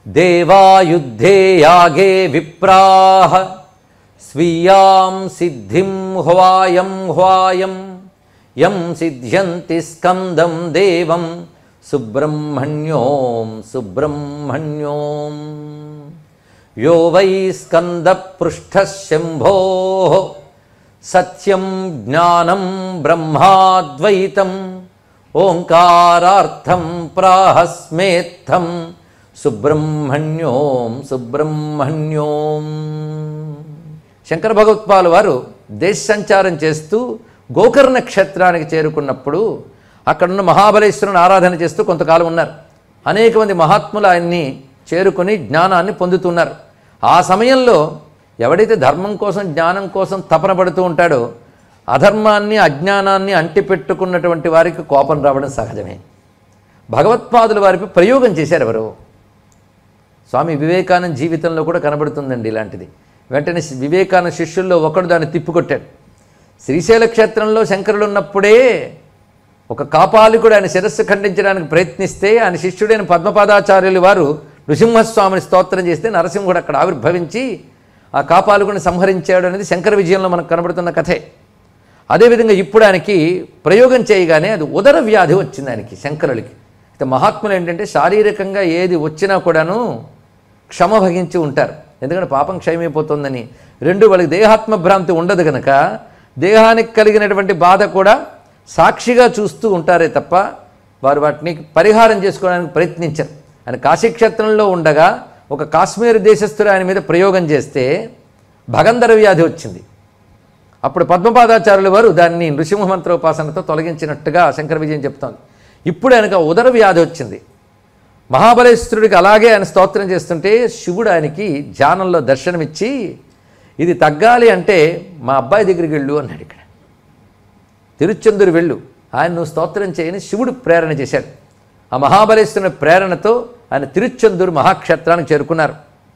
దేవాయుద్ధే యాగే విప్రాహ స్వీయాం సిద్ధిం హ్వాయం హ్వాయం యం సిద్ధ్యంతి స్కందం దేవం సుబ్రహ్మణ్యోం సుబ్రహ్మణ్యోం యో వై స్కందపృష్ఠశంభో సత్యం జ్ఞానం బ్రహ్మాద్వైతం ఓంకారార్థం ప్రాహస్మేత్థం సుబ్రహ్మణ్యోం సుబ్రహ్మణ్యోం శంకర భగవత్పాల్ వారు దేశ సంచారం చేస్తూ గోకర్ణ క్షేత్రానికి చేరుకున్నప్పుడు అక్కడున్న మహాబలేశ్వరుని ఆరాధన చేస్తూ కొంతకాలం ఉన్నారు అనేక మంది మహాత్ములు ఆయన్ని చేరుకొని జ్ఞానాన్ని పొందుతున్నారు ఆ సమయంలో ఎవడైతే ధర్మం కోసం జ్ఞానం కోసం తపన పడుతూ ఉంటాడో అధర్మాన్ని అజ్ఞానాన్ని అంటిపెట్టుకున్నటువంటి వారికి కోపం రావడం సహజమే భగవత్పాదుల వారిపై ప్రయోగం చేశారు ఎవరు స్వామి వివేకానంద జీవితంలో కూడా కనబడుతుందండి ఇలాంటిది వెంటనే వివేకానంద శిష్యుల్లో ఒకడు దాన్ని తిప్పికొట్టాడు శ్రీశైల క్షేత్రంలో శంకరులు ఉన్నప్పుడే ఒక కాపాలికుడు ఆయన శిరస్సు ఖండించడానికి ప్రయత్నిస్తే ఆయన శిష్యుడైన పద్మపాదాచార్యులు వారు నృసింహస్వామిని స్తోత్రం చేస్తే నరసింహుడు అక్కడ ఆవిర్భవించి ఆ కాపాలికుడిని సంహరించాడు అనేది శంకర విజయంలో మనకు కనబడుతున్న కథే అదేవిధంగా ఇప్పుడు ఆయనకి ప్రయోగం చేయగానే అది ఉదర వ్యాధి వచ్చింది ఆయనకి శంకరులకి అయితే మహాత్ములు ఏంటంటే శారీరకంగా ఏది వచ్చినా కూడాను క్షమ వహించి ఉంటారు ఎందుకంటే పాపం క్షయమైపోతుందని రెండు వాళ్ళకి దేహాత్మ భ్రాంతి ఉండదు కనుక దేహానికి కలిగినటువంటి బాధ కూడా సాక్షిగా చూస్తూ ఉంటారే తప్ప వారు వాటిని పరిహారం చేసుకోవడానికి ప్రయత్నించరు ఆయన కాశీక్షేత్రంలో ఉండగా ఒక కాశ్మీర్ దేశస్థుడు ఆయన మీద ప్రయోగం చేస్తే భగంధర వ్యాధి వచ్చింది అప్పుడు పద్మపాదాచార్యుల వారు దాన్ని నృసింహ మంత్రోపాసనతో తొలగించినట్టుగా శంకర విజయం చెప్తోంది ఇప్పుడు ఆయనకు ఆ ఉదర వ్యాధి వచ్చింది మహాబలేశ్వరుడికి అలాగే ఆయన స్తోత్రం చేస్తుంటే శివుడు ఆయనకి ధ్యానంలో దర్శనమిచ్చి ఇది తగ్గాలి అంటే మా అబ్బాయి దగ్గరికి వెళ్ళు అన్నాడు ఇక్కడ తిరుచెందురు వెళ్ళు ఆయన నువ్వు స్తోత్రం చేయని శివుడు ప్రేరణ చేశాడు ఆ మహాబలేశ్వరుని ప్రేరణతో ఆయన తిరుచెందూరు మహాక్షేత్రానికి చేరుకున్నారు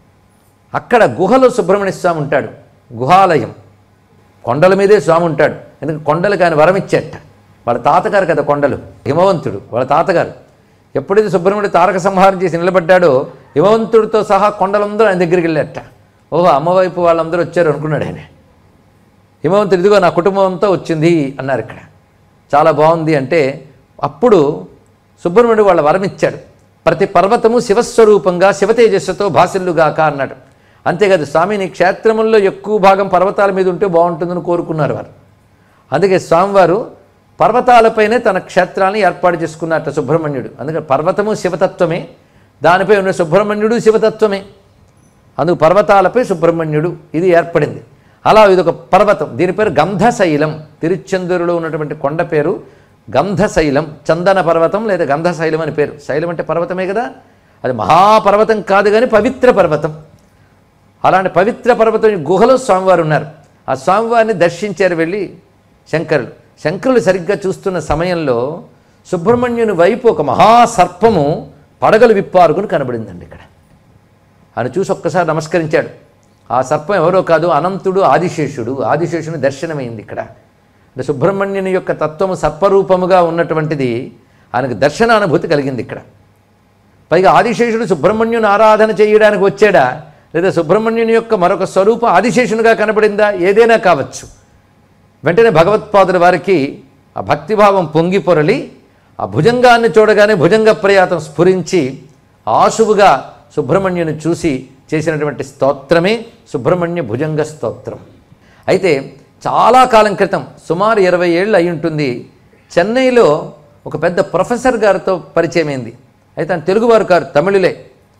అక్కడ గుహలో సుబ్రహ్మణ్య స్వామి ఉంటాడు గుహాలయం కొండల మీదే స్వామి ఉంటాడు ఎందుకంటే కొండలకు ఆయన వరం ఇచ్చేట వాళ్ళ తాతగారు కదా కొండలు హిమవంతుడు వాళ్ళ తాతగారు ఎప్పుడైతే సుబ్రహ్మణ్యుడు తారక సంహారం చేసి నిలబడ్డాడో హిమవంతుడితో సహా కొండలందరూ ఆయన దగ్గరికి వెళ్ళారట ఓహో అమ్మవైపు వాళ్ళందరూ వచ్చారు అనుకున్నాడు ఆయన హిమవంతుడు ఇదిగో నా కుటుంబం అంతా వచ్చింది అన్నారు ఇక్కడ చాలా బాగుంది అంటే అప్పుడు సుబ్రహ్మణ్యుడు వాళ్ళ వరం ఇచ్చాడు ప్రతి పర్వతము శివస్వరూపంగా శివతేజస్సుతో భాసిల్లుగాక అన్నాడు అంతేకాదు స్వామి నీ క్షేత్రముల్లో ఎక్కువ భాగం పర్వతాల మీద ఉంటే బాగుంటుందని కోరుకున్నారు వారు అందుకే స్వామివారు పర్వతాలపైనే తన క్షేత్రాన్ని ఏర్పాటు చేసుకున్నట్ట సుబ్రహ్మణ్యుడు అందుకని పర్వతము శివతత్వమే దానిపై ఉన్న సుబ్రహ్మణ్యుడు శివతత్వమే అందుకు పర్వతాలపై సుబ్రహ్మణ్యుడు ఇది ఏర్పడింది అలా ఇది ఒక పర్వతం దీని పేరు గంధశైలం తిరుచెందూరులో ఉన్నటువంటి కొండ పేరు గంధశైలం చందన పర్వతం లేదా గంధశైలం అని పేరు శైలం అంటే పర్వతమే కదా అది మహాపర్వతం కాదు కానీ పవిత్ర పర్వతం అలాంటి పవిత్ర పర్వతం గుహలో స్వామివారు ఉన్నారు ఆ స్వామివారిని దర్శించారు వెళ్ళి శంకరులు శంకరులు సరిగ్గా చూస్తున్న సమయంలో సుబ్రహ్మణ్యుని వైపు ఒక మహాసర్పము పడగలు విప్పారుకుని కనబడిందండి ఇక్కడ ఆయన చూసి ఒక్కసారి నమస్కరించాడు ఆ సర్పం ఎవరో కాదు అనంతుడు ఆదిశేషుడు ఆదిశేషుని దర్శనమైంది ఇక్కడ అంటే సుబ్రహ్మణ్యుని యొక్క తత్వము సర్పరూపముగా ఉన్నటువంటిది ఆయనకు దర్శనానుభూతి కలిగింది ఇక్కడ పైగా ఆదిశేషుడు సుబ్రహ్మణ్యుని ఆరాధన చేయడానికి వచ్చాడా లేదా సుబ్రహ్మణ్యుని యొక్క మరొక స్వరూపం ఆదిశేషునిగా కనబడిందా ఏదైనా కావచ్చు వెంటనే భగవత్పాదుల వారికి ఆ భక్తిభావం పొంగి పొరలి ఆ భుజంగాన్ని చూడగానే భుజంగ ప్రయాతం స్ఫురించి ఆశువుగా సుబ్రహ్మణ్యుని చూసి చేసినటువంటి స్తోత్రమే సుబ్రహ్మణ్య భుజంగ స్తోత్రం అయితే చాలా కాలం క్రితం సుమారు ఇరవై ఏళ్ళు అయి ఉంటుంది చెన్నైలో ఒక పెద్ద ప్రొఫెసర్ గారితో పరిచయమైంది అయితే ఆయన తెలుగువారు కారు తమిళులే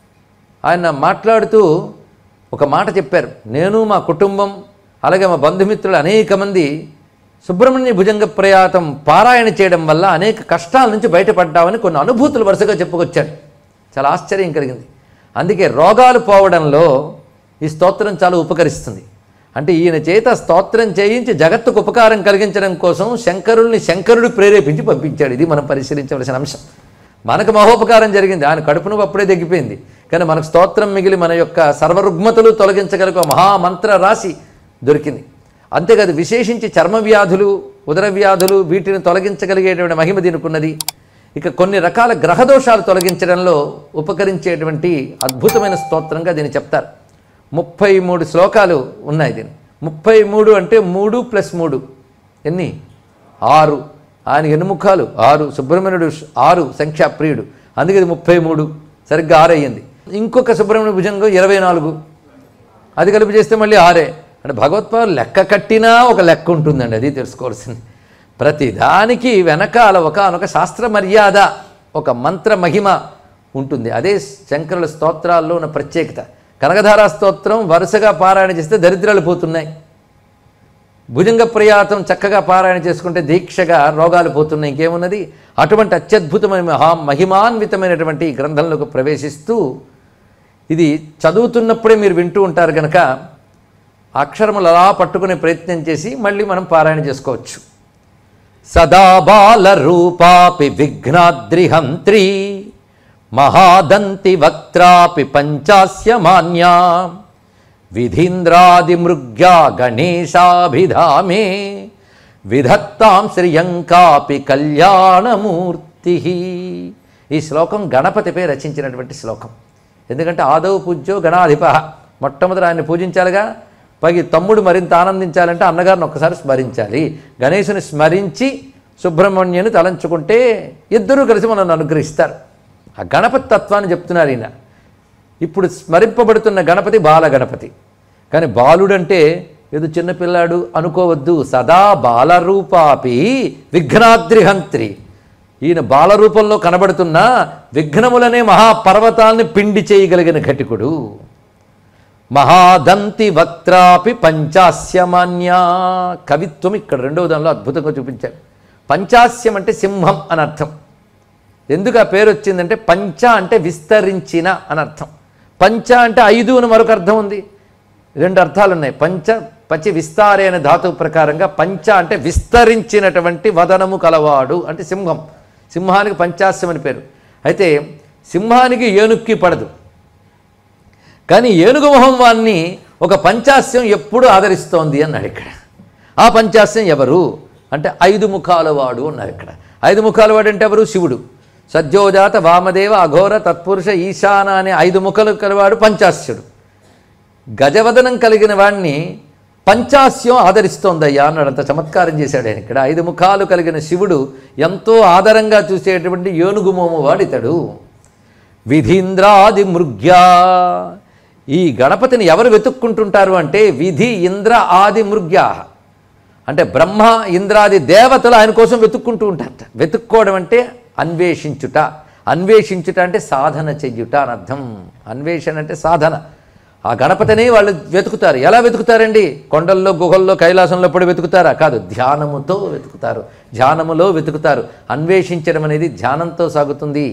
ఆయన మాట్లాడుతూ ఒక మాట చెప్పారు నేను మా కుటుంబం అలాగే మా బంధుమిత్రులు అనేక మంది సుబ్రహ్మణ్య భుజంగ ప్రయాతం పారాయణ చేయడం వల్ల అనేక కష్టాల నుంచి బయటపడ్డామని కొన్ని అనుభూతులు వరుసగా చెప్పుకొచ్చాడు చాలా ఆశ్చర్యం కలిగింది అందుకే రోగాలు పోవడంలో ఈ స్తోత్రం చాలా ఉపకరిస్తుంది అంటే ఈయన చేత స్తోత్రం చేయించి జగత్తుకు ఉపకారం కలిగించడం కోసం శంకరుల్ని శంకరుడు ప్రేరేపించి పంపించాడు ఇది మనం పరిశీలించవలసిన అంశం మనకు మహోపకారం జరిగింది ఆయన కడుపు నొప్పి అప్పుడే తగ్గిపోయింది కానీ మనకు స్తోత్రం మిగిలి మన యొక్క సర్వరుగ్మతలు తొలగించగలిగే ఒక మహామంత్ర రాశి దొరికింది అంతేకాదు విశేషించి చర్మ వ్యాధులు ఉదర వ్యాధులు వీటిని తొలగించగలిగేటువంటి మహిమ దీనికి ఉన్నది ఇక కొన్ని రకాల గ్రహదోషాలు తొలగించడంలో ఉపకరించేటువంటి అద్భుతమైన స్తోత్రంగా దీన్ని చెప్తారు ముప్పై మూడు శ్లోకాలు ఉన్నాయి దీని ముప్పై మూడు అంటే మూడు ప్లస్ మూడు ఎన్ని ఆరు ఆయన ఎన్ని ముఖాలు ఆరు సుబ్రహ్మణ్యుడు ఆరు సంఖ్యా ప్రియుడు అందుకే ఇది ముప్పై మూడు సరిగ్గా ఆరు అయ్యింది ఇంకొక సుబ్రహ్మణ్య భుజంగం ఇరవై నాలుగు అది కలిపి చేస్తే మళ్ళీ ఆరే అంటే భగవత్పాదు లెక్క కట్టినా ఒక లెక్క ఉంటుందండి అది తెలుసుకోవాల్సింది ప్రతి దానికి వెనకాల ఒక శాస్త్ర మర్యాద ఒక మంత్ర మహిమ ఉంటుంది అదే శంకరుల స్తోత్రాల్లో ఉన్న ప్రత్యేకత కనకధారా స్తోత్రం వరుసగా పారాయణ చేస్తే దరిద్రాలు పోతున్నాయి భుజంగ ప్రయాతం చక్కగా పారాయణ చేసుకుంటే దీక్షగా రోగాలు పోతున్నాయి ఇంకేమున్నది అటువంటి అత్యద్భుతమైన మహా మహిమాన్వితమైనటువంటి ఈ గ్రంథంలోకి ప్రవేశిస్తూ ఇది చదువుతున్నప్పుడే మీరు వింటూ ఉంటారు కనుక అక్షరములు అలా పట్టుకునే ప్రయత్నం చేసి మళ్ళీ మనం పారాయణ చేసుకోవచ్చు సదా బాల రూపాపి విఘ్నాద్రిహంత్రి మహాదంతి వక్త్రాపి పంచాస్య మాన్యా విధీంద్రాదిమృగ్యా గణేశాభిధామే విధత్తాం శ్రియంకాపి కళ్యాణమూర్తి ఈ శ్లోకం గణపతిపై రచించినటువంటి శ్లోకం ఎందుకంటే ఆదౌ పూజ్యో గణాధిప మొట్టమొదటి ఆయన్ని పూజించాలిగా పైకి తమ్ముడు మరింత ఆనందించాలంటే అన్నగారిని ఒక్కసారి స్మరించాలి గణేశుని స్మరించి సుబ్రహ్మణ్యుని తలంచుకుంటే ఇద్దరూ కలిసి మనల్ని అనుగ్రహిస్తారు ఆ గణపతి తత్వాన్ని చెప్తున్నారు ఈయన ఇప్పుడు స్మరింపబడుతున్న గణపతి బాల గణపతి కానీ బాలుడంటే ఏదో చిన్నపిల్లాడు అనుకోవద్దు సదా బాలరూపాపి విఘ్నాద్రిహంత్రి ఈయన బాలరూపంలో కనబడుతున్న విఘ్నములనే మహాపర్వతాల్ని పిండి చేయగలిగిన ఘటికుడు మహాదంతి వక్త్రాపి పంచాస్యమాన్యా కవిత్వం ఇక్కడ రెండవ దానిలో అద్భుతంగా చూపించారు పంచాస్యం అంటే సింహం అని అర్థం ఎందుకు ఆ పేరు వచ్చిందంటే పంచ అంటే విస్తరించిన అని అర్థం పంచ అంటే ఐదు అని మరొక అర్థం ఉంది రెండు అర్థాలు ఉన్నాయి పంచ పచి విస్తారే అనే ధాతువు ప్రకారంగా పంచ అంటే విస్తరించినటువంటి వదనము కలవాడు అంటే సింహం సింహానికి పంచాస్యం అని పేరు అయితే సింహానికి ఏనుక్కి పడదు కానీ ఏనుగు మొహం వాన్ని ఒక పంచాస్యం ఎప్పుడు ఆదరిస్తోంది అన్నాడు ఇక్కడ ఆ పంచాస్యం ఎవరు అంటే ఐదు ముఖాల వాడు అన్నారు ఇక్కడ ఐదు ముఖాల వాడు అంటే ఎవరు శివుడు సద్యోజాత వామదేవ అఘోర తత్పురుష ఈశాన అనే ఐదు ముఖలు కలవాడు పంచాస్యుడు గజవదనం కలిగిన వాణ్ణి పంచాస్యం ఆదరిస్తోందయ్యా అన్నాడు అంత చమత్కారం చేశాడు ఆయన ఇక్కడ ఐదు ముఖాలు కలిగిన శివుడు ఎంతో ఆదరంగా చూసేటువంటి ఏనుగు మోము వాడితడు విధీంద్రాది మృగ్యా ఈ గణపతిని ఎవరు వెతుక్కుంటుంటారు అంటే విధి ఇంద్ర ఆది మృగ్యా అంటే బ్రహ్మ ఇంద్రాది దేవతలు ఆయన కోసం వెతుక్కుంటూ ఉంటారట వెతుక్కోవడం అంటే అన్వేషించుట అన్వేషించుట అంటే సాధన చెయ్యుట అని అర్థం అన్వేషణ అంటే సాధన ఆ గణపతిని వాళ్ళు వెతుకుతారు ఎలా వెతుకుతారండి కొండల్లో గుహల్లో కైలాసంలో పడి వెతుకుతారా కాదు ధ్యానముతో వెతుకుతారు ధ్యానములో వెతుకుతారు అన్వేషించడం అనేది ధ్యానంతో సాగుతుంది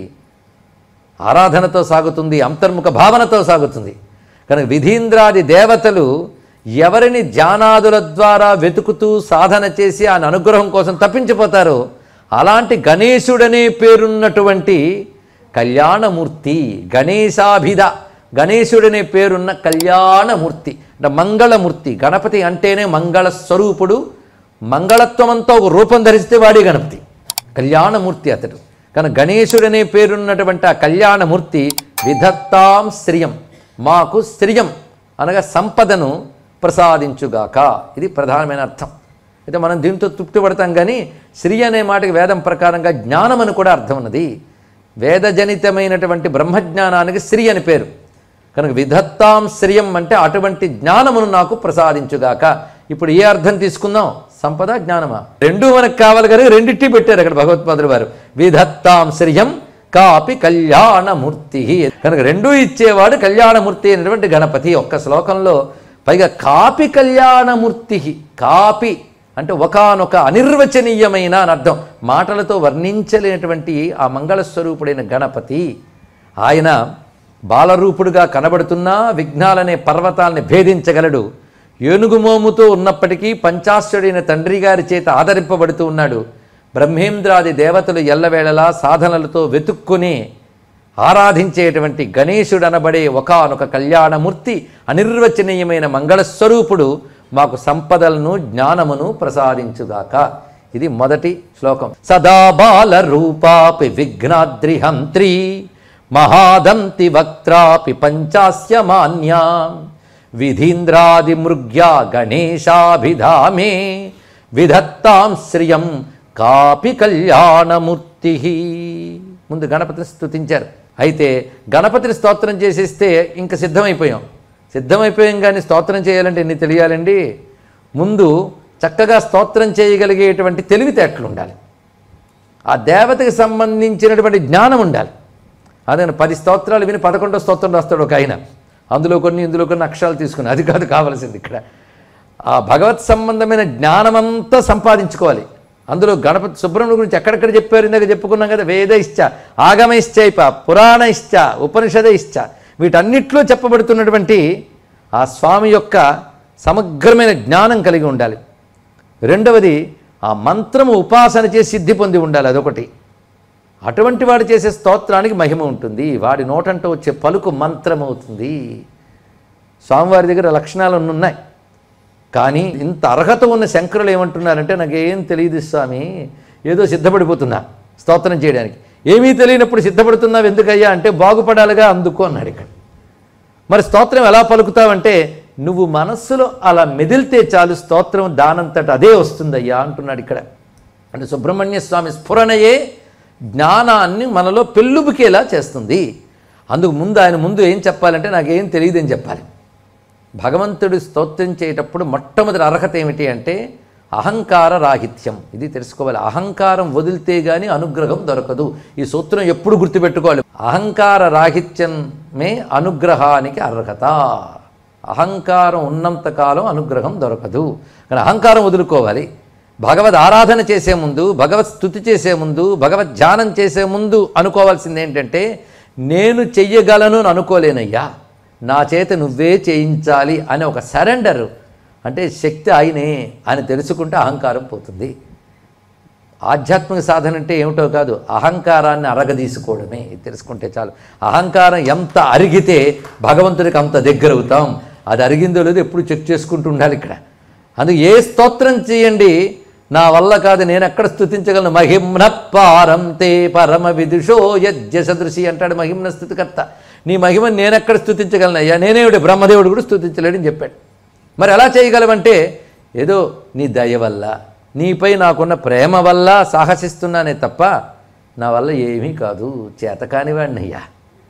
ఆరాధనతో సాగుతుంది అంతర్ముఖ భావనతో సాగుతుంది కనుక విధీంద్రాది దేవతలు ఎవరిని ధ్యానాదుల ద్వారా వెతుకుతూ సాధన చేసి ఆయన అనుగ్రహం కోసం తప్పించిపోతారో అలాంటి గణేశుడనే పేరున్నటువంటి కళ్యాణమూర్తి గణేశాభిధ గణేశుడనే పేరున్న కళ్యాణమూర్తి అంటే మంగళమూర్తి గణపతి అంటేనే మంగళ స్వరూపుడు మంగళత్వమంతా ఒక రూపం ధరిస్తే వాడే గణపతి కళ్యాణమూర్తి అతడు కనుక గణేశుడనే పేరున్నటువంటి ఆ కళ్యాణమూర్తి విధత్తాం శ్రియం మాకు శ్రియం అనగా సంపదను ప్రసాదించుగాక ఇది ప్రధానమైన అర్థం అయితే మనం దీంతో తృప్తి పడతాం కానీ శ్రీ అనే మాటకి వేదం ప్రకారంగా జ్ఞానం అని కూడా అర్థం ఉన్నది వేదజనితమైనటువంటి బ్రహ్మజ్ఞానానికి శ్రీ అని పేరు కనుక విధత్తాం శ్రియం అంటే అటువంటి జ్ఞానమును నాకు ప్రసాదించుగాక ఇప్పుడు ఏ అర్థం తీసుకుందాం సంపద జ్ఞానమా రెండూ మనకు కావాలి కానీ రెండిట్టి పెట్టారు అక్కడ భగవత్పాదులు వారు విధత్తాం శ్రియం కాపి కళ్యాణమూర్తి కనుక రెండూ ఇచ్చేవాడు కళ్యాణమూర్తి అనేటువంటి గణపతి ఒక్క శ్లోకంలో పైగా కాపి కళ్యాణమూర్తి కాపి అంటే ఒకానొక అనిర్వచనీయమైన అని అర్థం మాటలతో వర్ణించలేనటువంటి ఆ మంగళస్వరూపుడైన గణపతి ఆయన బాలరూపుడుగా కనబడుతున్నా విఘ్నాలనే పర్వతాల్ని భేదించగలడు ఏనుగుమోముతో ఉన్నప్పటికీ పంచాశ్రుడైన తండ్రి గారి చేత ఆదరింపబడుతూ ఉన్నాడు బ్రహ్మేంద్రాది దేవతలు ఎల్లవేళలా సాధనలతో వెతుక్కుని ఆరాధించేటువంటి గణేశుడు అనబడే ఒకానొక కళ్యాణమూర్తి అనిర్వచనీయమైన మంగళస్వరూపుడు మాకు సంపదలను జ్ఞానమును ప్రసాదించుగాక ఇది మొదటి శ్లోకం సదా బాల రూపాపి విఘ్నాద్రిహంత్రి మహాదంతి వక్త్రాపి పంచాస్య మాన్యా విధీంద్రాది మృగ్యా గణేశాభిధామే విధత్తాం శ్రియం కాపి కళ్యాణమూర్తి ముందు గణపతిని స్తుతించారు అయితే గణపతిని స్తోత్రం చేసేస్తే ఇంక సిద్ధమైపోయాం సిద్ధమైపోయాం కానీ స్తోత్రం చేయాలంటే ఎన్ని తెలియాలండి ముందు చక్కగా స్తోత్రం చేయగలిగేటువంటి తెలివితేటలు ఉండాలి ఆ దేవతకి సంబంధించినటువంటి జ్ఞానం ఉండాలి అదే పది స్తోత్రాలు విని పదకొండో స్తోత్రం రాస్తాడు ఒక ఆయన అందులో కొన్ని ఇందులో కొన్ని అక్షరాలు తీసుకుని అది కాదు కావాల్సింది ఇక్కడ ఆ భగవత్ సంబంధమైన జ్ఞానమంతా సంపాదించుకోవాలి అందులో గణపతి సుబ్రహ్మణ్యం గురించి ఎక్కడెక్కడ చెప్పారు ఇందాక చెప్పుకున్నాం కదా వేద ఇష్ట ఆగమ ఇశ్చైప పురాణ ఇష్ట ఉపనిషద ఇష్ట వీటన్నిట్లో చెప్పబడుతున్నటువంటి ఆ స్వామి యొక్క సమగ్రమైన జ్ఞానం కలిగి ఉండాలి రెండవది ఆ మంత్రము ఉపాసన చేసి సిద్ధి పొంది ఉండాలి అదొకటి అటువంటి వాడు చేసే స్తోత్రానికి మహిమ ఉంటుంది వాడి నోటంట వచ్చే పలుకు మంత్రం అవుతుంది స్వామివారి దగ్గర లక్షణాలు ఉన్నాయి కానీ ఇంత అర్హత ఉన్న శంకరులు ఏమంటున్నారంటే నాకేం తెలియదు స్వామి ఏదో సిద్ధపడిపోతున్నా స్తోత్రం చేయడానికి ఏమీ తెలియనప్పుడు సిద్ధపడుతున్నావు ఎందుకయ్యా అంటే బాగుపడాలిగా అందుకో అన్నాడు ఇక్కడ మరి స్తోత్రం ఎలా పలుకుతావంటే నువ్వు మనస్సులో అలా మెదిలితే చాలు స్తోత్రం దానంతట అదే వస్తుందయ్యా అంటున్నాడు ఇక్కడ అంటే సుబ్రహ్మణ్య స్వామి స్ఫురణయే జ్ఞానాన్ని మనలో పెళ్ళుబుకేలా చేస్తుంది అందుకు ముందు ఆయన ముందు ఏం చెప్పాలంటే నాకేం తెలియదని చెప్పాలి భగవంతుడు స్తోత్రం చేసేటప్పుడు మొట్టమొదటి అర్హత ఏమిటి అంటే అహంకార రాహిత్యం ఇది తెలుసుకోవాలి అహంకారం వదిలితే గాని అనుగ్రహం దొరకదు ఈ సూత్రం ఎప్పుడు గుర్తుపెట్టుకోవాలి అహంకార రాహిత్యమే అనుగ్రహానికి అర్హత అహంకారం ఉన్నంతకాలం అనుగ్రహం దొరకదు కానీ అహంకారం వదులుకోవాలి భగవద్ ఆరాధన చేసే ముందు భగవత్ స్థుతి చేసే ముందు భగవద్ ధ్యానం చేసే ముందు అనుకోవాల్సింది ఏంటంటే నేను చెయ్యగలను అని అనుకోలేనయ్యా నా చేత నువ్వే చేయించాలి అనే ఒక సరెండర్ అంటే శక్తి ఆయనే అని తెలుసుకుంటే అహంకారం పోతుంది ఆధ్యాత్మిక సాధన అంటే ఏమిటో కాదు అహంకారాన్ని అరగదీసుకోవడమే ఇది తెలుసుకుంటే చాలు అహంకారం ఎంత అరిగితే భగవంతుడికి అంత దగ్గర అవుతాం అది అరిగిందో లేదో ఎప్పుడు చెక్ చేసుకుంటూ ఉండాలి ఇక్కడ అందుకు ఏ స్తోత్రం చేయండి నా వల్ల కాదు నేను ఎక్కడ స్థుతించగలను మహిమ్న పారం తే పరమ విదుషో యజ్ఞ సదృశి అంటాడు మహిమ్న స్థుతికర్త నీ మహిమను నేనెక్కడ స్థుతించగలను అయ్యా నేనేవిడు బ్రహ్మదేవుడు కూడా స్థుతించలేడని చెప్పాడు మరి ఎలా చేయగలవంటే ఏదో నీ దయ వల్ల నీపై నాకున్న ప్రేమ వల్ల సాహసిస్తున్నానే తప్ప నా వల్ల ఏమీ కాదు చేతకానివాడిని అయ్యా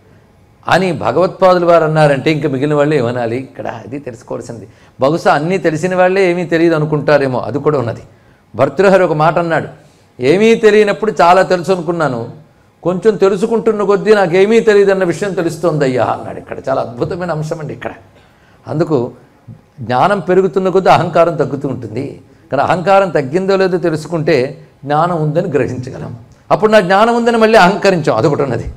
అని భగవత్పాదులు వారు అన్నారంటే ఇంకా మిగిలిన వాళ్ళు ఏమనాలి ఇక్కడ అది తెలుసుకోవాల్సింది బహుశా అన్నీ తెలిసిన వాళ్ళే ఏమీ తెలియదు అనుకుంటారేమో అది కూడా ఉన్నది భర్తృహరి ఒక మాట అన్నాడు ఏమీ తెలియనప్పుడు చాలా తెలుసు అనుకున్నాను కొంచెం తెలుసుకుంటున్న కొద్దీ నాకేమీ తెలియదు అన్న విషయం తెలుస్తోంది అయ్యా అన్నాడు ఇక్కడ చాలా అద్భుతమైన అంశం అండి ఇక్కడ అందుకు జ్ఞానం పెరుగుతున్న కొద్దీ అహంకారం తగ్గుతూ ఉంటుంది కానీ అహంకారం తగ్గిందో లేదో తెలుసుకుంటే జ్ఞానం ఉందని గ్రహించగలం అప్పుడు నా జ్ఞానం ఉందని మళ్ళీ అహంకరించాం అదొకటి ఉన్నది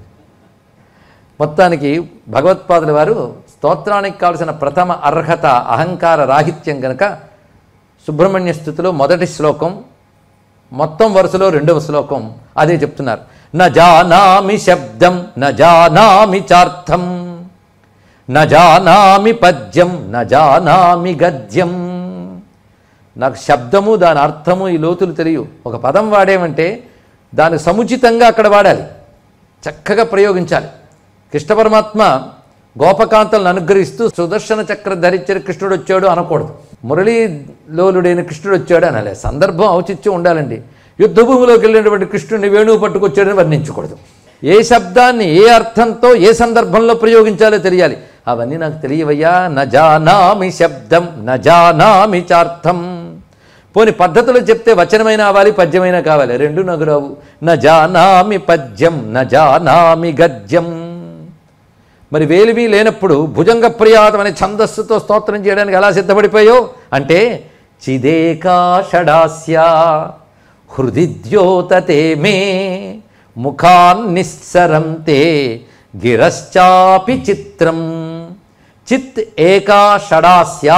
మొత్తానికి భగవత్పాదుల వారు స్తోత్రానికి కావలసిన ప్రథమ అర్హత అహంకార రాహిత్యం గనక సుబ్రహ్మణ్య స్థుతిలో మొదటి శ్లోకం మొత్తం వరుసలో రెండవ శ్లోకం అదే చెప్తున్నారు న జానామి శబ్దం న జానామి చార్థం న జానామి పద్యం న జానామి గద్యం నాకు శబ్దము దాని అర్థము ఈ లోతులు తెలియవు ఒక పదం వాడేమంటే దానికి సముచితంగా అక్కడ వాడాలి చక్కగా ప్రయోగించాలి కృష్ణ పరమాత్మ గోపకాంతలను అనుగ్రహిస్తూ సుదర్శన చక్ర ధరించిన కృష్ణుడు వచ్చాడు అనకూడదు మురళీలోలుడైన కృష్ణుడు వచ్చాడు అనలే సందర్భం ఔచిత్యం ఉండాలండి యుద్ధభూమిలోకి వెళ్ళినటువంటి కృష్ణుడిని వేణువు పట్టుకొచ్చాడని వర్ణించకూడదు ఏ శబ్దాన్ని ఏ అర్థంతో ఏ సందర్భంలో ప్రయోగించాలో తెలియాలి అవన్నీ నాకు తెలియవయ్యా నజానామి శబ్దం నజానామి చార్థం పోని పద్ధతిలో చెప్తే వచనమైన అవ్వాలి పద్యమైనా కావాలి రెండు నాకు రావు నజానామి పద్యం నజానామి గద్యం మరి వేలిమి లేనప్పుడు భుజంగ ప్రియాతం అనే ఛందస్సుతో స్తోత్రం చేయడానికి ఎలా సిద్ధపడిపోయావు అంటే చిదేకా షడాస్య హృది ద్యోతతే మే ముఖాన్నిస్సరం తే గిరశ్చాపి చిత్రం చిత్ ఏకా షడాస్య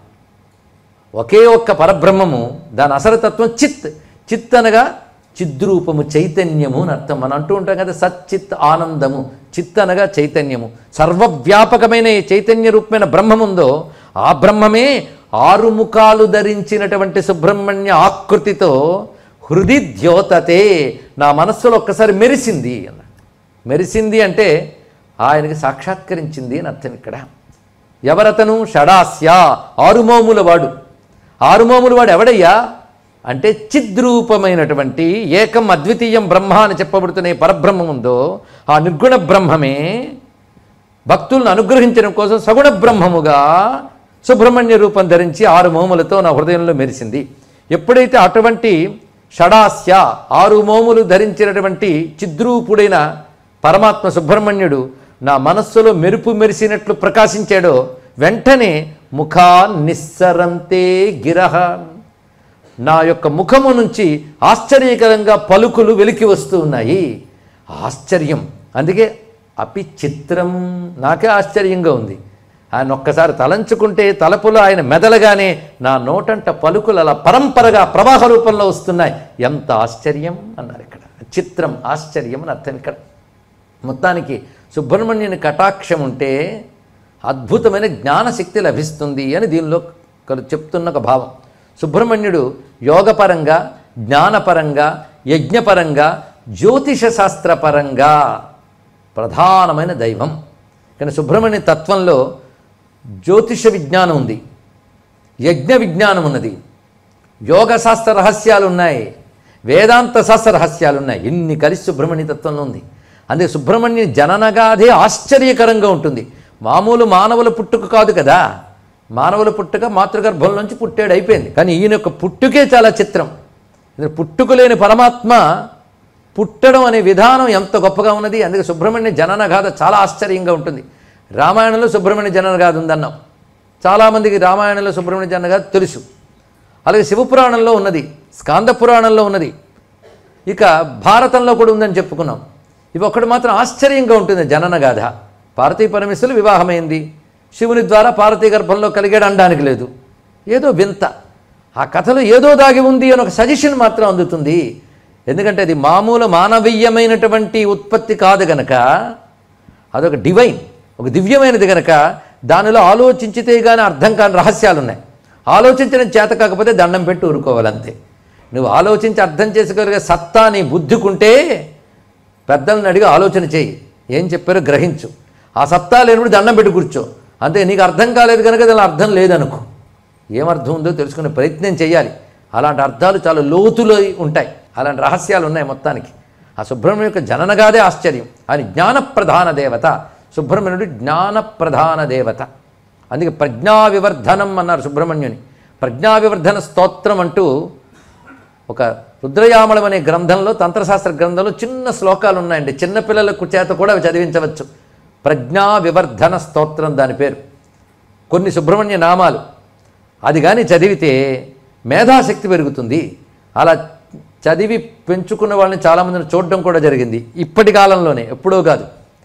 ఒకే ఒక్క పరబ్రహ్మము దాని అసరతత్వం చిత్ చిత్ అనగా చిద్రూపము చైతన్యము అని అర్థం మనం అంటూ ఉంటాం కదా సచ్చిత్ ఆనందము చిత్ అనగా చైతన్యము సర్వవ్యాపకమైన ఈ చైతన్య రూపమైన బ్రహ్మముందో ఆ బ్రహ్మమే ఆరు ముఖాలు ధరించినటువంటి సుబ్రహ్మణ్య ఆకృతితో హృది ద్యోతతే నా మనస్సులో ఒక్కసారి మెరిసింది అన్నాడు మెరిసింది అంటే ఆయనకి సాక్షాత్కరించింది అని అర్థం ఇక్కడ ఎవరతను షడాస్య ఆరుమోముల వాడు ఆరుమోముల వాడు ఎవడయ్యా అంటే చిద్రూపమైనటువంటి ఏకం అద్వితీయం బ్రహ్మ అని చెప్పబడుతున్న ఈ పరబ్రహ్మం ఉందో ఆ నిర్గుణ బ్రహ్మమే భక్తులను అనుగ్రహించడం కోసం సగుణ బ్రహ్మముగా సుబ్రహ్మణ్య రూపం ధరించి ఆరు మోములతో నా హృదయంలో మెరిసింది ఎప్పుడైతే అటువంటి షడాస్య ఆరు మోములు ధరించినటువంటి చిద్రూపుడైన పరమాత్మ సుబ్రహ్మణ్యుడు నా మనస్సులో మెరుపు మెరిసినట్లు ప్రకాశించాడో వెంటనే ముఖా నిస్సరంతే గిరహ నా యొక్క ముఖము నుంచి ఆశ్చర్యకరంగా పలుకులు వెలికి వస్తూ ఉన్నాయి ఆశ్చర్యం అందుకే అపి చిత్రం నాకే ఆశ్చర్యంగా ఉంది ఆయన ఒక్కసారి తలంచుకుంటే తలపులో ఆయన మెదలగానే నా నోటంట పలుకులు అలా పరంపరగా ప్రవాహ రూపంలో వస్తున్నాయి ఎంత ఆశ్చర్యం అన్నారు ఇక్కడ చిత్రం ఆశ్చర్యం అని అర్థం ఇక్కడ మొత్తానికి సుబ్రహ్మణ్యుని కటాక్షం ఉంటే అద్భుతమైన జ్ఞానశక్తి లభిస్తుంది అని దీనిలో కలు- చెప్తున్న ఒక భావం సుబ్రహ్మణ్యుడు యోగపరంగా జ్ఞానపరంగా యజ్ఞపరంగా జ్యోతిష శాస్త్రపరంగా ప్రధానమైన దైవం కానీ సుబ్రహ్మణ్య తత్వంలో జ్యోతిష విజ్ఞానం ఉంది యజ్ఞ విజ్ఞానం ఉన్నది యోగ శాస్త్ర రహస్యాలు ఉన్నాయి వేదాంత శాస్త్ర రహస్యాలు ఉన్నాయి ఇన్ని కలిసి సుబ్రహ్మణ్య తత్వంలో ఉంది అందుకే సుబ్రహ్మణ్య జననగాదే ఆశ్చర్యకరంగా ఉంటుంది మామూలు మానవుల పుట్టుక కాదు కదా మానవుల పుట్టుక మాతృగర్భంలోంచి పుట్టాడు అయిపోయింది కానీ ఈయన యొక్క పుట్టుకే చాలా చిత్రం ఇది పుట్టుక లేని పరమాత్మ పుట్టడం అనే విధానం ఎంత గొప్పగా ఉన్నది అందుకే సుబ్రహ్మణ్య జనన గాథ చాలా ఆశ్చర్యంగా ఉంటుంది రామాయణంలో సుబ్రహ్మణ్య జనన గాథ ఉందన్నాం చాలామందికి రామాయణంలో సుబ్రహ్మణ్య జనన గాథ తెలుసు అలాగే శివపురాణంలో ఉన్నది స్కాంద పురాణంలో ఉన్నది ఇక భారతంలో కూడా ఉందని చెప్పుకున్నాం ఇవి ఒకటి మాత్రం ఆశ్చర్యంగా ఉంటుంది జనన గాథ పార్వతీ పరమేశ్వరులు వివాహమైంది శివుని ద్వారా పార్వతీ గర్భంలో కలిగాడు అనడానికి లేదు ఏదో వింత ఆ కథలో ఏదో దాగి ఉంది అని ఒక సజెషన్ మాత్రం అందుతుంది ఎందుకంటే అది మామూలు మానవీయమైనటువంటి ఉత్పత్తి కాదు గనక అదొక డివైన్ ఒక దివ్యమైనది గనక దానిలో ఆలోచించితే కానీ అర్థం కాని రహస్యాలు ఉన్నాయి ఆలోచించడం చేత కాకపోతే దండం పెట్టి ఊరుకోవాలంతే నువ్వు ఆలోచించి అర్థం చేసుకోగలిగే సత్తా నీ బుద్ధికుంటే పెద్దలను అడిగి ఆలోచన చేయి ఏం చెప్పారో గ్రహించు ఆ సత్తా లేనప్పుడు దండం పెట్టి కూర్చో అంతే నీకు అర్థం కాలేదు కనుక దాని అర్థం లేదనుకో ఏమర్థం ఉందో తెలుసుకునే ప్రయత్నం చేయాలి అలాంటి అర్థాలు చాలా లోతులో ఉంటాయి అలాంటి రహస్యాలు ఉన్నాయి మొత్తానికి ఆ సుబ్రహ్మణ్యం యొక్క జననగాదే ఆశ్చర్యం ఆయన జ్ఞానప్రధాన దేవత సుబ్రహ్మణ్యుడు జ్ఞానప్రధాన దేవత అందుకే ప్రజ్ఞా వివర్ధనం అన్నారు సుబ్రహ్మణ్యుని ప్రజ్ఞా వివర్ధన స్తోత్రం అంటూ ఒక రుద్రయామలం అనే గ్రంథంలో తంత్రశాస్త్ర గ్రంథంలో చిన్న శ్లోకాలు ఉన్నాయండి చిన్నపిల్లలకు చేత కూడా అవి చదివించవచ్చు ప్రజ్ఞా వివర్ధన స్తోత్రం దాని పేరు కొన్ని సుబ్రహ్మణ్య నామాలు అది కానీ చదివితే మేధాశక్తి పెరుగుతుంది అలా చదివి పెంచుకున్న వాళ్ళని చాలామందిని చూడడం కూడా జరిగింది ఇప్పటి కాలంలోనే ఎప్పుడో కాదు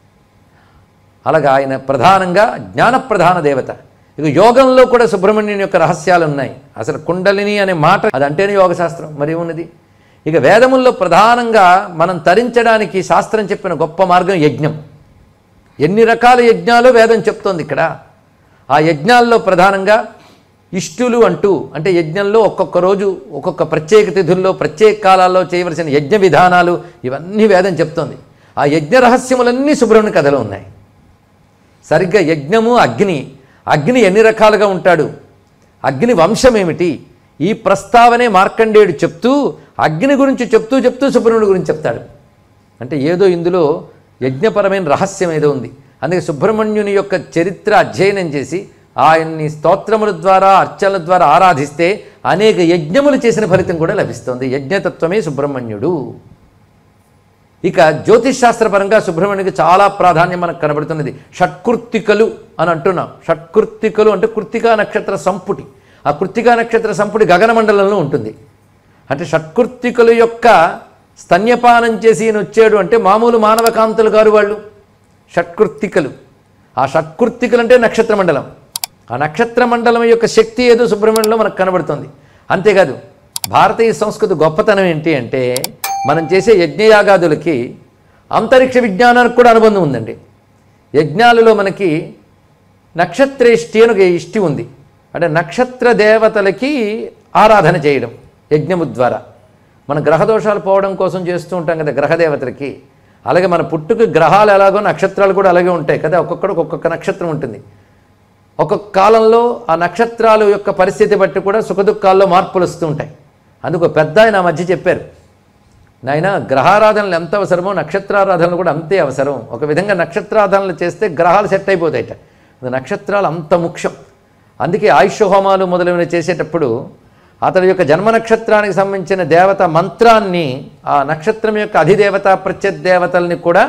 అలాగా ఆయన ప్రధానంగా జ్ఞానప్రధాన దేవత ఇక యోగంలో కూడా సుబ్రహ్మణ్యుని యొక్క రహస్యాలు ఉన్నాయి అసలు కుండలిని అనే మాట అది అంటేనే యోగశాస్త్రం మరి ఉన్నది ఇక వేదముల్లో ప్రధానంగా మనం తరించడానికి శాస్త్రం చెప్పిన గొప్ప మార్గం యజ్ఞం ఎన్ని రకాల యజ్ఞాలు వేదం చెప్తోంది ఇక్కడ ఆ యజ్ఞాల్లో ప్రధానంగా ఇష్టులు అంటూ అంటే యజ్ఞంలో ఒక్కొక్క రోజు ఒక్కొక్క ప్రత్యేక తిథుల్లో ప్రత్యేక కాలాల్లో చేయవలసిన యజ్ఞ విధానాలు ఇవన్నీ వేదం చెప్తోంది ఆ యజ్ఞ రహస్యములన్నీ సుబ్రహ్మణ్య కథలో ఉన్నాయి సరిగ్గా యజ్ఞము అగ్ని అగ్ని ఎన్ని రకాలుగా ఉంటాడు అగ్ని వంశం ఏమిటి ఈ ప్రస్తావనే మార్కండేయుడు చెప్తూ అగ్ని గురించి చెప్తూ చెప్తూ సుబ్రహ్మణ్యుడి గురించి చెప్తాడు అంటే ఏదో ఇందులో యజ్ఞపరమైన రహస్యం ఏదో ఉంది అందుకే సుబ్రహ్మణ్యుని యొక్క చరిత్ర అధ్యయనం చేసి ఆయన్ని స్తోత్రముల ద్వారా అర్చనల ద్వారా ఆరాధిస్తే అనేక యజ్ఞములు చేసిన ఫలితం కూడా లభిస్తుంది యజ్ఞతత్వమే సుబ్రహ్మణ్యుడు ఇక జ్యోతిష్ శాస్త్రపరంగా సుబ్రహ్మణ్యుడికి చాలా ప్రాధాన్యం మనకు కనబడుతున్నది షట్కృత్తికలు అని అంటున్నాం షట్కృత్తికలు అంటే కృత్తికా నక్షత్ర సంపుటి ఆ కృత్తికా నక్షత్ర సంపుటి గగనమండలంలో ఉంటుంది అంటే షట్కృత్తికల యొక్క స్తన్యపానం చేసి ఈయన వచ్చాడు అంటే మామూలు మానవ కాంతులు గారు వాళ్ళు షట్కృత్తికలు ఆ షట్కృత్తికలు అంటే నక్షత్ర మండలం ఆ నక్షత్ర మండలం యొక్క శక్తి ఏదో సుబ్రహ్మణ్యంలో మనకు కనబడుతుంది అంతేకాదు భారతీయ సంస్కృతి గొప్పతనం ఏంటి అంటే మనం చేసే యజ్ఞయాగాదులకి అంతరిక్ష విజ్ఞానానికి కూడా అనుబంధం ఉందండి యజ్ఞాలలో మనకి నక్షత్రేష్టి అని ఒక ఇష్టి ఉంది అంటే నక్షత్ర దేవతలకి ఆరాధన చేయడం యజ్ఞము ద్వారా మన గ్రహ దోషాలు పోవడం కోసం చేస్తూ ఉంటాం కదా గ్రహదేవతలకి అలాగే మన పుట్టుక గ్రహాలు ఎలాగో నక్షత్రాలు కూడా అలాగే ఉంటాయి కదా ఒక్కొక్కడికి ఒక్కొక్క నక్షత్రం ఉంటుంది ఒక్కొక్క కాలంలో ఆ నక్షత్రాలు యొక్క పరిస్థితి బట్టి కూడా సుఖదుఖాల్లో మార్పులు వస్తూ ఉంటాయి అందుకు పెద్ద ఆయన ఆ మధ్య చెప్పారు నాయన గ్రహారాధనలు ఎంత అవసరమో నక్షత్రారాధనలు కూడా అంతే అవసరం ఒక విధంగా నక్షత్రారాధనలు చేస్తే గ్రహాలు సెట్ అయిపోతాయట అది నక్షత్రాలు అంత ముఖ్యం అందుకే ఆయుష్ హోమాలు మొదలైనవి చేసేటప్పుడు అతడి యొక్క జన్మ నక్షత్రానికి సంబంధించిన దేవత మంత్రాన్ని ఆ నక్షత్రం యొక్క అధిదేవత ప్రత్యదేవతల్ని కూడా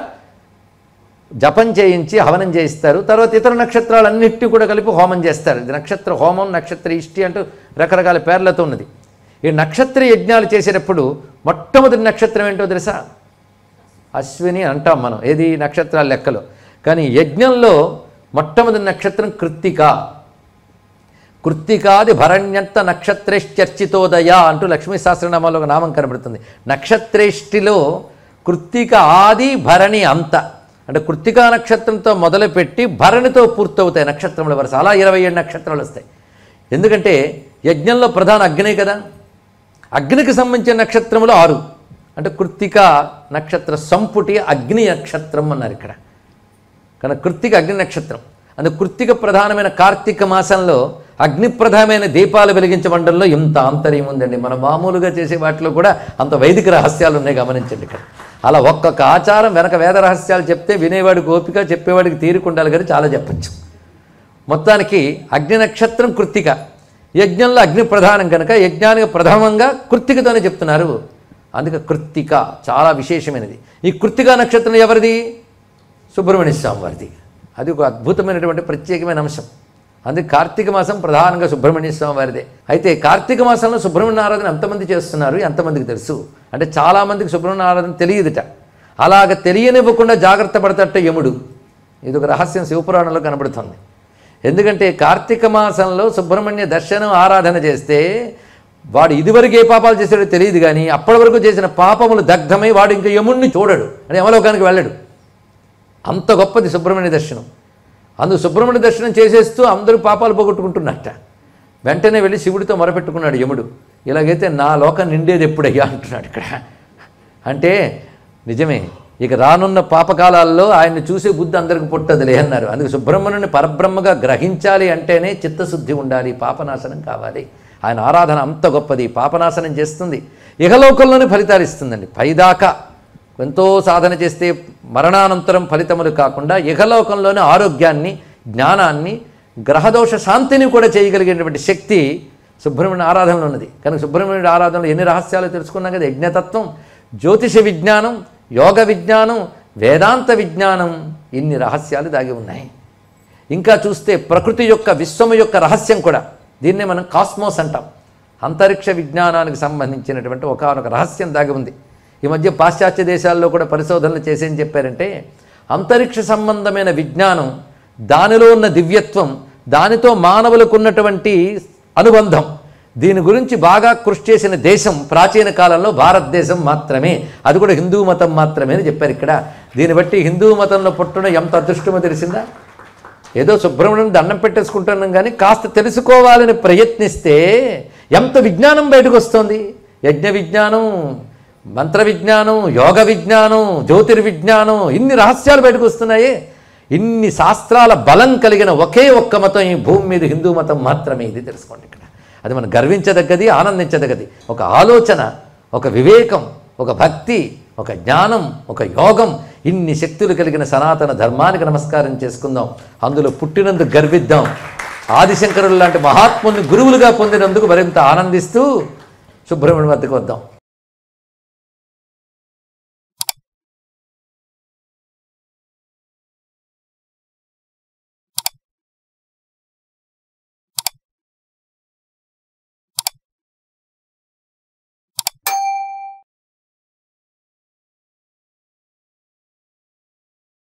జపం చేయించి హవనం చేయిస్తారు తర్వాత ఇతర నక్షత్రాలన్నిటి కూడా కలిపి హోమం చేస్తారు ఇది నక్షత్ర హోమం నక్షత్ర ఇష్టి అంటూ రకరకాల పేర్లతో ఉన్నది ఈ నక్షత్ర యజ్ఞాలు చేసేటప్పుడు మొట్టమొదటి నక్షత్రం ఏంటో తెలుసా అశ్విని అంటాం మనం ఏది నక్షత్రాల లెక్కలో కానీ యజ్ఞంలో మొట్టమొదటి నక్షత్రం కృత్తిక కృత్తికాది భరణ్యంత నక్షత్రేశ్చర్చితోదయ అంటూ లక్ష్మీ సహస్రనామాలో ఒక నామం కనబడుతుంది నక్షత్రేష్టిలో కృత్తిక ఆది భరణి అంత అంటే కృత్తికా నక్షత్రంతో మొదలుపెట్టి భరణితో పూర్తవుతాయి నక్షత్రముల వరుస అలా ఇరవై ఏడు నక్షత్రాలు వస్తాయి ఎందుకంటే యజ్ఞంలో ప్రధాన అగ్నే కదా అగ్నికి సంబంధించిన నక్షత్రములు ఆరు అంటే కృత్తిక నక్షత్ర సంపుటి అగ్ని నక్షత్రం అన్నారు ఇక్కడ కనుక కృత్తిక అగ్ని నక్షత్రం అందుకు కృత్తిక ప్రధానమైన కార్తీక మాసంలో అగ్నిప్రధానమైన దీపాలు వెలిగించమండంలో ఇంత ఆంతర్యం ఉందండి మన మామూలుగా చేసే వాటిలో కూడా అంత వైదిక రహస్యాలు ఉన్నాయి గమనించండి ఇక్కడ అలా ఒక్కొక్క ఆచారం వెనక వేద రహస్యాలు చెప్తే వినేవాడికి ఓపిక చెప్పేవాడికి తీరుకుండాలి కానీ చాలా చెప్పచ్చు మొత్తానికి అగ్ని నక్షత్రం కృత్తిక యజ్ఞంలో అగ్ని ప్రధానం కనుక యజ్ఞానికి ప్రథమంగా కృత్తికతోనే చెప్తున్నారు అందుకే కృత్తిక చాలా విశేషమైనది ఈ కృత్తిక నక్షత్రం ఎవరిది సుబ్రహ్మణ్య స్వామి వారిది అది ఒక అద్భుతమైనటువంటి ప్రత్యేకమైన అంశం అందుకే కార్తీక మాసం ప్రధానంగా సుబ్రహ్మణ్య స్వామి వారిదే అయితే కార్తీక మాసంలో సుబ్రహ్మణ్య ఆరాధన ఎంతమంది చేస్తున్నారు ఎంతమందికి తెలుసు అంటే చాలామందికి సుబ్రహ్మణ్య ఆరాధన తెలియదుట అలాగ తెలియనివ్వకుండా జాగ్రత్త పడతట్ట యముడు ఇది ఒక రహస్యం శివపురాణంలో కనబడుతుంది ఎందుకంటే కార్తీక మాసంలో సుబ్రహ్మణ్య దర్శనం ఆరాధన చేస్తే వాడు ఇదివరకు ఏ పాపాలు చేశాడో తెలియదు కానీ అప్పటి వరకు చేసిన పాపములు దగ్ధమై వాడు ఇంకా యముణ్ణి చూడడు అంటే యమలోకానికి వెళ్ళడు అంత గొప్పది సుబ్రహ్మణ్య దర్శనం అందుకు సుబ్రహ్మణ్య దర్శనం చేసేస్తూ అందరూ పాపాలు పోగొట్టుకుంటున్నట్ట వెంటనే వెళ్ళి శివుడితో మొరపెట్టుకున్నాడు యముడు ఇలాగైతే నా లోకం నిండేది ఎప్పుడయ్యా అంటున్నాడు ఇక్కడ అంటే నిజమే ఇక రానున్న పాపకాలాల్లో ఆయన్ని చూసే బుద్ధి అందరికి పుట్టదులే అన్నారు అందుకు సుబ్రహ్మణ్యుని పరబ్రహ్మగా గ్రహించాలి అంటేనే చిత్తశుద్ధి ఉండాలి పాపనాశనం కావాలి ఆయన ఆరాధన అంత గొప్పది పాపనాశనం చేస్తుంది ఇహలోకంలోనే ఫలితాలు ఇస్తుందండి పైదాకా ఎంతో సాధన చేస్తే మరణానంతరం ఫలితములు కాకుండా ఇహలోకంలోనే ఆరోగ్యాన్ని జ్ఞానాన్ని గ్రహదోష శాంతిని కూడా చేయగలిగేటువంటి శక్తి సుబ్రహ్మణ్య ఆరాధనలో ఉన్నది కనుక సుబ్రహ్మణ్యుడి ఆరాధనలో ఎన్ని రహస్యాలు తెలుసుకున్నాం కదా యజ్ఞతత్వం జ్యోతిష విజ్ఞానం యోగ విజ్ఞానం వేదాంత విజ్ఞానం ఇన్ని రహస్యాలు దాగి ఉన్నాయి ఇంకా చూస్తే ప్రకృతి యొక్క విశ్వము యొక్క రహస్యం కూడా దీన్నే మనం కాస్మోస్ అంటాం అంతరిక్ష విజ్ఞానానికి సంబంధించినటువంటి ఒకనొక రహస్యం దాగి ఉంది ఈ మధ్య పాశ్చాత్య దేశాల్లో కూడా పరిశోధనలు చేసి ఏం చెప్పారంటే అంతరిక్ష సంబంధమైన విజ్ఞానం దానిలో ఉన్న దివ్యత్వం దానితో మానవులకు ఉన్నటువంటి అనుబంధం దీని గురించి బాగా కృషి చేసిన దేశం ప్రాచీన కాలంలో భారతదేశం మాత్రమే అది కూడా హిందూ మతం మాత్రమే అని చెప్పారు ఇక్కడ దీన్ని బట్టి హిందూ మతంలో పుట్టడం ఎంత అదృష్టమో తెలిసిందా ఏదో సుబ్రహ్మణ్యం దండం పెట్టేసుకుంటున్నాం కానీ కాస్త తెలుసుకోవాలని ప్రయత్నిస్తే ఎంత విజ్ఞానం బయటకు వస్తుంది యజ్ఞ విజ్ఞానం మంత్ర విజ్ఞానం యోగ విజ్ఞానం జ్యోతిర్విజ్ఞానం ఇన్ని రహస్యాలు బయటకు వస్తున్నాయి ఇన్ని శాస్త్రాల బలం కలిగిన ఒకే ఒక్క మతం ఈ భూమి మీద హిందూ మతం మాత్రమే ఇది తెలుసుకోండి ఇక్కడ అది మనం గర్వించదగ్గది ఆనందించదగ్గది ఒక ఆలోచన ఒక వివేకం ఒక భక్తి ఒక జ్ఞానం ఒక యోగం ఇన్ని శక్తులు కలిగిన సనాతన ధర్మానికి నమస్కారం చేసుకుందాం అందులో పుట్టినందుకు గర్విద్దాం ఆదిశంకరులు లాంటి మహాత్ముల్ని గురువులుగా పొందినందుకు మరింత ఆనందిస్తూ సుబ్రహ్మణ్యం వద్దకు వద్దాం